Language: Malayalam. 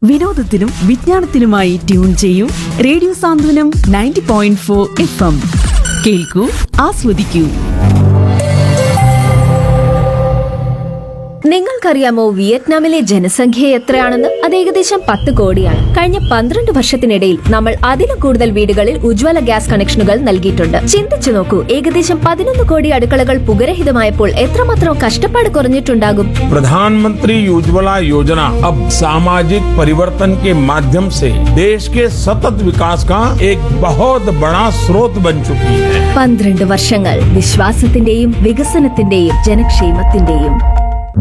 വിനോദത്തിനും വിജ്ഞാനത്തിനുമായി ട്യൂൺ ചെയ്യൂ radio Santhwanam ninety point four F M കേൾക്കൂ ആസ്വദിക്കൂ നിങ്ങൾക്കറിയാമോ വിയറ്റ്നാമിലെ ജനസംഖ്യ എത്രയാണെന്ന് അത് ഏകദേശം പത്ത് കോടിയാണ് കഴിഞ്ഞ പന്ത്രണ്ട് വർഷത്തിനിടയിൽ നമ്മൾ അതിലും കൂടുതൽ വീടുകളിൽ ഉജ്ജ്വല ഗ്യാസ് കണക്ഷനുകൾ നൽകിയിട്ടുണ്ട് ചിന്തിച്ചു നോക്കൂ ഏകദേശം പതിനൊന്ന് കോടി അടുക്കളകൾ പുകരഹിതമായപ്പോൾ എത്രമാത്രം കഷ്ടപ്പാട് കുറഞ്ഞിട്ടുണ്ടാകും प्रधानमंत्री उज्ज्वला योजना अब सामाजिक परिवर्तन के माध्यम से देश के सतत विकास का एक बहुत बड़ा स्रोत बन चुकी है പന്ത്രണ്ട് വർഷങ്ങൾ വിശ്വാസത്തിന്റെയും വികസനത്തിന്റെയും ജനക്ഷേമത്തിന്റെയും